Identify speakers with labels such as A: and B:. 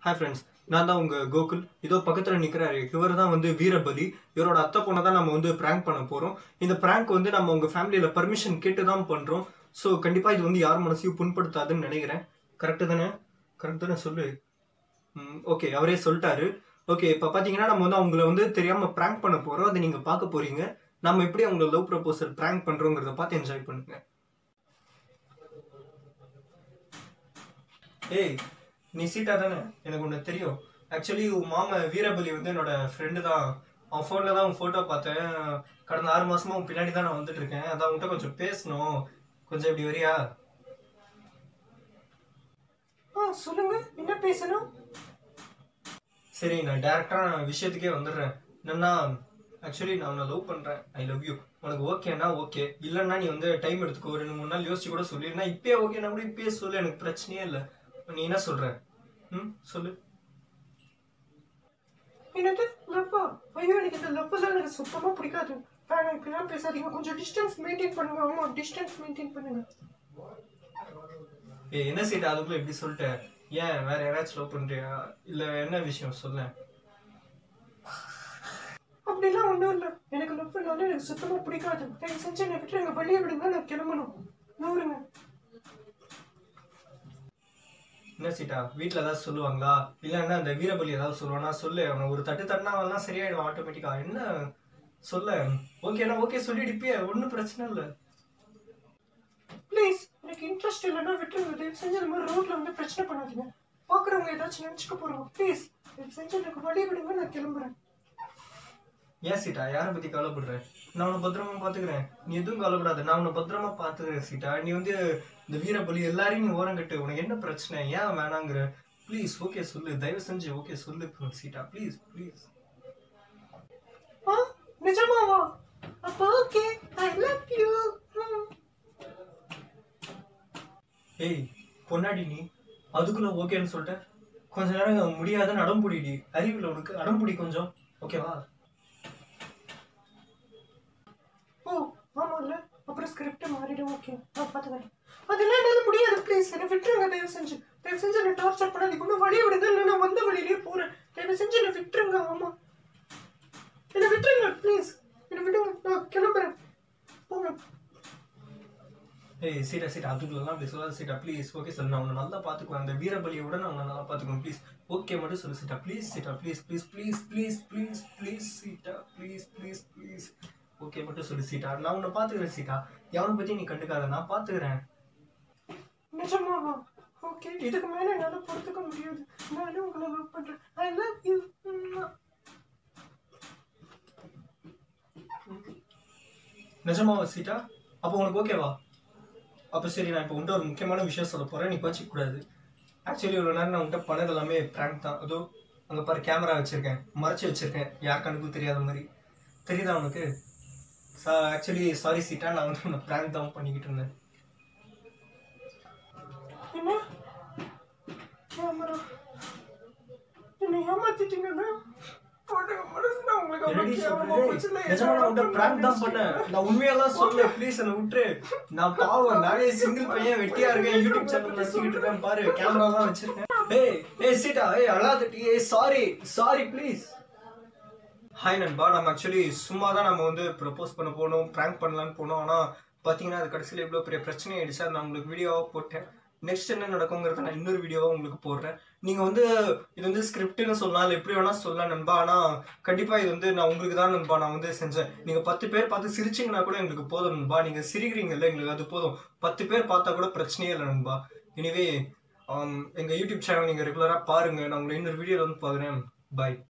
A: Hi friends நான் தான் உங்க கோகுல் இதோ பக்கத்துல நிக்கிறாரு இவர் தான் வந்து வீரபலி இவரோட அத்தை பொண்ணை தான் நம்ம வந்து பிராங்க் பண்ண போறோம் இந்த பிராங்க் வந்து நம்ம உங்க ஃபேமிலியில பர்மிஷன் கேட்டு தான் பண்றோம் ஸோ கண்டிப்பா இது வந்து யார் மனசையும் புண்படுத்தாதுன்னு நினைக்கிறேன் கரெக்டு தானே கரெக்ட் தானே சொல்லு ஓகே அவரே சொல்லிட்டாரு ஓகே இப்போ பார்த்தீங்கன்னா நம்ம வந்து அவங்கள வந்து தெரியாம பிராங்க் பண்ண போறோம் அதை நீங்க பார்க்க போறீங்க நம்ம எப்படி அவங்கள லவ் ப்ரப்போசல் பிராங்க் பண்றோங்கிறத பார்த்து என்ஜாய் பண்ணுங்க ஏய் நீ சீட்டா தானே எனக்கு ஒன்று தெரியும் ஆக்சுவலி உன் மாமா வீரபலி வந்து என்னோட ஃப்ரெண்டு தான் அவன் ஃபோனில் தான் உன் ஃபோட்டோ பார்த்தேன் கடந்த ஆறு மாசமா உன் பின்னாடி தான் நான் வந்துட்டு இருக்கேன் அதான் உன்கிட்ட கொஞ்சம் பேசணும் கொஞ்சம் இப்படி வரியா ஆ சொல்லுங்க என்ன பேசணும் சரி நான் டேரக்டா நான் விஷயத்துக்கே வந்துடுறேன் என்னன்னா ஆக்சுவலி நான் உன்னை லவ் பண்றேன் ஐ லவ் யூ உனக்கு ஓகேனா ஓகே இல்லைன்னா நீ வந்து டைம் எடுத்துக்கோ ரெண்டு மூணு நாள் யோசிச்சு கூட சொல்லிடுனா இப்பயே ஓகேனா கூட இப்பயே சொல்லு எனக்கு பிரச்சனையே இல்லை நீ என்ன சொல்ற ம் சொல்லு
B: என்னது லவ்வா ஐயோ எனக்கு இந்த லவ்வெல்லாம் எனக்கு சுத்தமா பிடிக்காது வேணாம் இப்படிலாம் பேசாதீங்க கொஞ்சம் டிஸ்டன்ஸ் மெயின்டைன் பண்ணுங்க ஆமா டிஸ்டன்ஸ் மெயின்டைன் பண்ணுங்க
A: ஏய் என்ன சீட்டா அதுக்குள்ள எப்படி சொல்லிட்ட ஏன் வேற யாராச்சும் லவ் பண்றியா இல்ல என்ன விஷயம் சொல்ல
B: அப்படிலாம் ஒன்றும் இல்லை எனக்கு லவ்னால எனக்கு சுத்தமா பிடிக்காது தயவு செஞ்சு என்னை விட்டு எங்க வெளியே விடுங்க நான் கிளம்பணும் நூறுங்க
A: என்ன சீட்டா வீட்ல ஏதாவது சொல்லுவாங்களா இல்லன்னா அந்த வீரபலி ஏதாவது சொல்லுவானா சொல்லு அவனை ஒரு தட்டு தட்டினா அவன்லாம் சரியாயிடும் ஆட்டோமேட்டிக்கா என்ன சொல்ல ஓகேனா ஓகே சொல்லிடுப்பியே ஒன்றும் பிரச்சனை இல்லை
B: ப்ளீஸ் எனக்கு இன்ட்ரெஸ்ட் இல்லைன்னா விட்டுருங்க தயவு செஞ்சு இந்த மாதிரி ரோட்ல வந்து பிரச்சனை பண்ணாதீங்க பாக்குறவங்க ஏதாச்சும் நினைச்சுக்க போறாங்க ப்ளீஸ் தயவு செஞ்சு எனக்கு வழி விடுங்க நான் கிளம்புறேன்
A: ஏன் சீட்டா யாரை பத்தி கவலைப்படுற நான் உன்னை பத்திரமா பாத்துக்கிறேன் நீ எதுவும் கவலைப்படாத நான் உன்னை பத்திரமா பாத்துக்கிறேன் சீட்டா நீ வந்து இந்த வீரபலி எல்லாரையும் நீ ஓரம் கட்டு உனக்கு என்ன பிரச்சனை ஏன் வேணாங்கிற ப்ளீஸ் ஓகே சொல்லு தயவு செஞ்சு ஓகே சொல்லு சீட்டா ப்ளீஸ் ப்ளீஸ்
B: ஆ நிஜமாவா அப்போ ஓகே ஐ லவ் யூ
A: ஏய் பொன்னாடி நீ அதுக்குள்ள ஓகேன்னு சொல்லிட்ட கொஞ்ச நேரம் முடியாத அடம்புடிடி அறிவில் உனக்கு அடம்புடி கொஞ்சம் ஓகேவா
B: ஓ ஆமாம்ல அப்புறம் ஸ்கிரிப்ட் மாறிடும் ஓகே நான் பார்த்துக்கிறேன் அதெல்லாம் என்னால முடியாது ப்ளீஸ் என்னை விட்டுருங்க தயவு செஞ்சு தயவு செஞ்சு என்னை டார்ச்சர் பண்ணாதீங்க ஒன்றும் வழி விடுங்க இல்லை நான் வந்த வழியிலே போறேன் தயவு செஞ்சு என்னை விட்டுருங்க ஆமா என்னை விட்டுருங்க ப்ளீஸ் என்னை விடுங்க நான் கிளம்புறேன் போங்க
A: ஏய் சீட்டா சீட்டா அதுக்குள்ளலாம் அப்படி சொல்லாத சீட்டா ப்ளீஸ் ஓகே சொல்லு நான் உன்னை நல்லா பார்த்துக்குவேன் அந்த வீரபலியை விட நான் உன்னை நல்லா பார்த்துக்குவேன் ப்ளீஸ் ஓகே மட்டும் சொல்லு சீட்டா ப்ளீஸ் சீட்டா please please please please please please சீட்டா ப்ளீஸ் ப்ளீஸ் ப்ளீஸ் ஓகே மட்டும் சொல்லு சீட்டா நான் உன்னை பார்த்துக்கிறேன் சீட்டா எவனை பத்தி நீ கண்டுக்காத நான் பார்த்துக்கிறேன்
B: நிஜமாவா ஓகே இதுக்கு மேல என்னால பொறுத்துக்க முடியாது நானும் உங்களை லவ் பண்றேன் ஐ லவ் யூ
A: நிஜமாவா சீட்டா அப்போ உனக்கு ஓகேவா அப்போ சரி நான் இப்போ உன்ட்ட ஒரு முக்கியமான விஷயம் சொல்ல போறேன் நீ கோச்சிக்க கூடாது ஆக்சுவலி இவ்வளோ நேரம் நான் உன்ட்ட பண்ணது எல்லாமே ப்ராங்க் தான் அதோ அங்கே பாரு கேமரா வச்சிருக்கேன் மறைச்சு வச்சிருக்கேன் யார் கணக்கும் தெரியாத மாதிரி தெரியுதா உனக்கு ஆக்சுவலி சாரி சீட்டா நான் வந்து உன்னை ப்ராங்க் தான் பண்ணிக்கிட்டு இருந்தேன்
B: என்ன கேமரா என்னை ஏமாத்திட்டீங்கன்னா போடுங்க மனசுல உங்களுக்கு அவ்வளவு
A: என்னடி
B: கேவலமா
A: சொல்ற?
B: போச்சுல்ல,
A: ஏய், நிஜமா நான் உன்ட்ட prank தான் பண்ணேன். நான் உண்மையெல்லாம் சொல்லல, please என்னை விட்டுரு. நான் பாவம், நானே single பையன், வெட்டியா இருக்கேன், யூடியூப் channel நடத்திக்கிட்டு இருக்கேன், பாரு, camera எல்லாம் வச்சிருக்கேன். ஏய், ஏய், சீட்டா, ஏய், அழாதடி, ஏய், sorry, sorry, please. ஹாய் நண்பா நம்ம ஆக்சுவலி சும்மா தான் நம்ம வந்து ப்ரப்போஸ் பண்ண போனோம் ப்ராங்க் பண்ணலான்னு போனோம் ஆனால் பார்த்தீங்கன்னா அது கடைசியில் இவ்வளோ பெரிய பிரச்சனை ஆயிடுச்சு அதை நான் உங்களுக்கு வீடியோவாக போட்டேன் நெக்ஸ்ட் என்ன நடக்குங்கிறத நான் இன்னொரு வீடியோவாக உங்களுக்கு போடுறேன் நீங்கள் வந்து இது வந்து ஸ்கிரிப்ட்னு சொல்லலாம் இல்லை எப்படி வேணால் சொல்லலாம் நண்பா ஆனால் கண்டிப்பாக இது வந்து நான் உங்களுக்கு தான் நண்பா நான் வந்து செஞ்சேன் நீங்கள் பத்து பேர் பார்த்து சிரிச்சிங்கன்னா கூட எங்களுக்கு போதும் நண்பா நீங்கள் சிரிக்கிறீங்கல்ல எங்களுக்கு அது போதும் பத்து பேர் பார்த்தா கூட பிரச்சனையே இல்லை நண்பா எனிவே எங்கள் யூடியூப் சேனல் நீங்கள் ரெகுலராக பாருங்கள் நான் உங்களை இன்னொரு வீடியோவில் வந்து பார்க்குறேன் பாய்